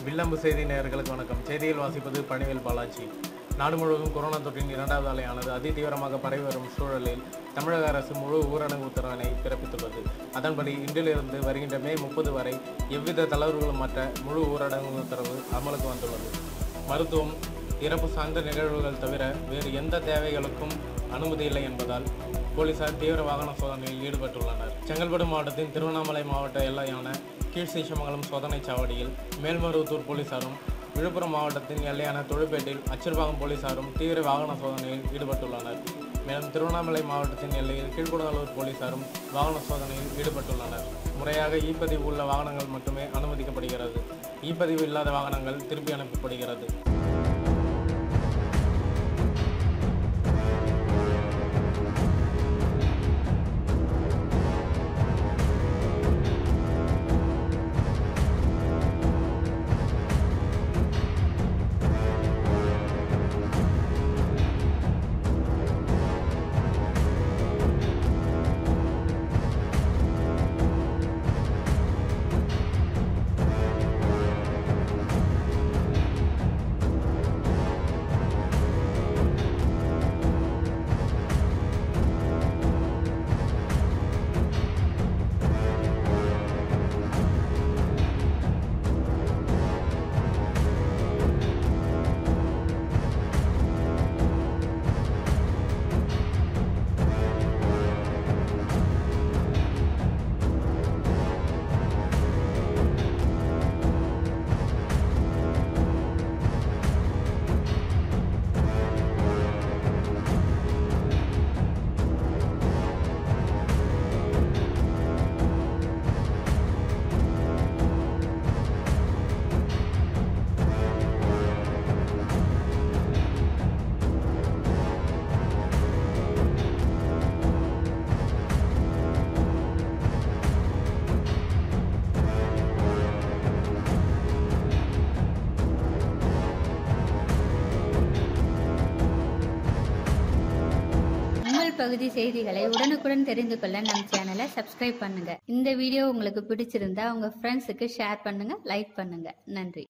வில்லம்பு செய்தி நேயர்களுக்கு வணக்கம் செய்தியில் வாசிப்பது பணிவேல் பாலாஜி நாடு முழுவதும் கொரோனா தொற்றின் இரண்டாவது அலையானது அதிதீவிரமாக பரவி வரும் சூழலில் தமிழக அரசு முழு ஊரடங்கு உத்தரவினை பிறப்பித்துள்ளது அதன்படி இன்றிலிருந்து வருகின்ற மே முப்பது வரை எவ்வித தளர்வுகளும் மற்ற முழு ஊரடங்கு உத்தரவு அமலுக்கு வந்துள்ளது மருத்துவம் இறப்பு சார்ந்த நிகழ்வுகள் தவிர வேறு எந்த தேவைகளுக்கும் அனுமதி இல்லை என்பதால் போலீசார் தீவிர வாகன சோதனையில் ஈடுபட்டுள்ளனர் செங்கல்பட்டு மாவட்டத்தின் திருவண்ணாமலை மாவட்ட எல்லையான கீழ்சீசமங்கலம் சோதனைச் சாவடியில் மேல்மருவத்தூர் போலீசாரும் விழுப்புரம் மாவட்டத்தின் எல்லையான தொழுப்பேட்டில் அச்சிறுபாகம் போலீசாரும் தீவிர வாகன சோதனையில் ஈடுபட்டுள்ளனர் மேலும் திருவண்ணாமலை மாவட்டத்தின் எல்லையில் கீழ்குடலூர் போலீசாரும் வாகன சோதனையில் ஈடுபட்டுள்ளனர் முறையாக இ பதிவு உள்ள வாகனங்கள் மட்டுமே அனுமதிக்கப்படுகிறது இ பதிவு இல்லாத வாகனங்கள் திருப்பி அனுப்பப்படுகிறது உங்கள் பகுதி செய்திகளை உடனுக்குடன் தெரிந்து கொள்ள நம் சேனலை சப்ஸ்கிரைப் பண்ணுங்க இந்த வீடியோ உங்களுக்கு பிடிச்சிருந்தா உங்க ஃப்ரெண்ட்ஸுக்கு ஷேர் பண்ணுங்க லைக் பண்ணுங்க நன்றி